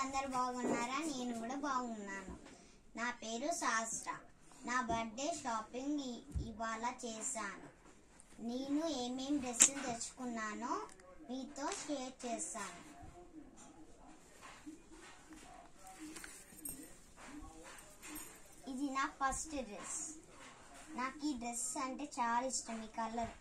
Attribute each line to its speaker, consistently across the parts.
Speaker 1: అందరు బాగున్నారా నేను కూడా బాగున్నాను నా పేరు శాస్త్ర నా బర్త్డే షాపింగ్ ఇ- ఇవాళ చేశాను నేను ఏమేం డ్రెస్సులు తెచ్చుకున్నానో మీతో షేర్ చేస్తాను ఇది నా ఫస్ట్ డ్రెస్ నాకు ఈ డ్రెస్ అంటే చాలా ఇష్టం ఈ కలర్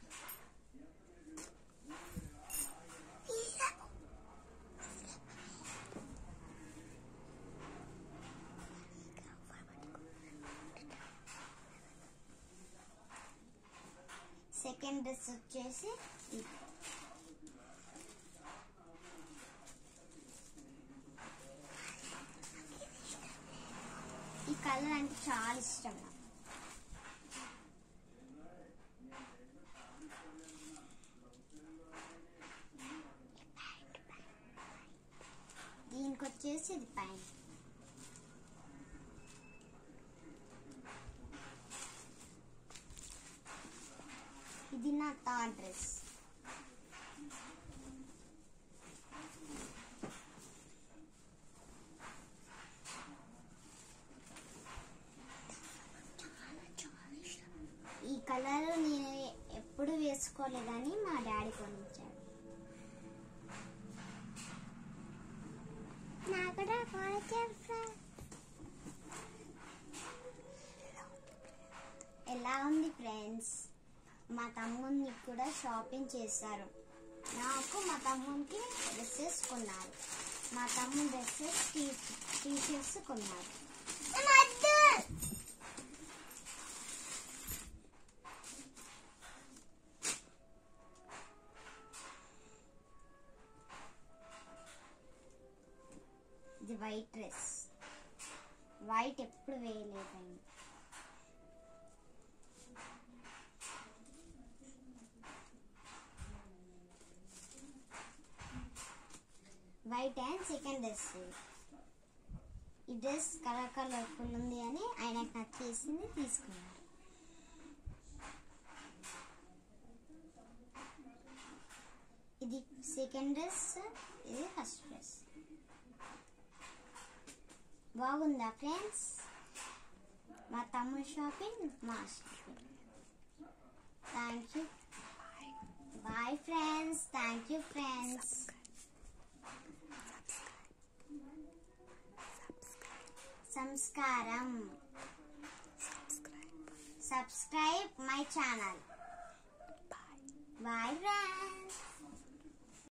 Speaker 1: సెకండ్ డ్రెస్ వచ్చేసి ఇది ఈ కలర్ అంటే చాలా ఇష్టం నాకు దీనికి వచ్చేసి ఇది ప్యాంట్ ఇది నా థర్డ్ డ్రెస్ ఈ కలర్ నేను ఎప్పుడు వేసుకోలేదని మా డాడీ కొనిచ్చాడు నాకు కూడా కొనిచ్చాడు ఎలా ఉంది ఫ్రెండ్స్ మా తమ్ముడిని కూడా షాపింగ్ చేశారు నాకు మా తమ్మునికి డ్రెస్సెస్ కొన్నారు మా తమ్ముడు డ్రెస్సెస్ టీ షర్ట్స్ కొన్నారు ఇది వైట్ డ్రెస్ వైట్ ఎప్పుడు వేయలేదండి వైట్ అండ్ సెకండ్ డ్రెస్ ఈ డ్రెస్ కలర్ కలర్ఫుల్ ఉంది అని ఆయనకు నచ్చేసింది తీసుకున్నారు ఇది సెకండ్ డ్రెస్ ఇది ఫస్ట్ డ్రెస్ బాగుందా ఫ్రెండ్స్ మా తమ్ముడు షాపింగ్ మా shopping thank you bye friends thank you friends సంస్కారం subscribe my channel bye friends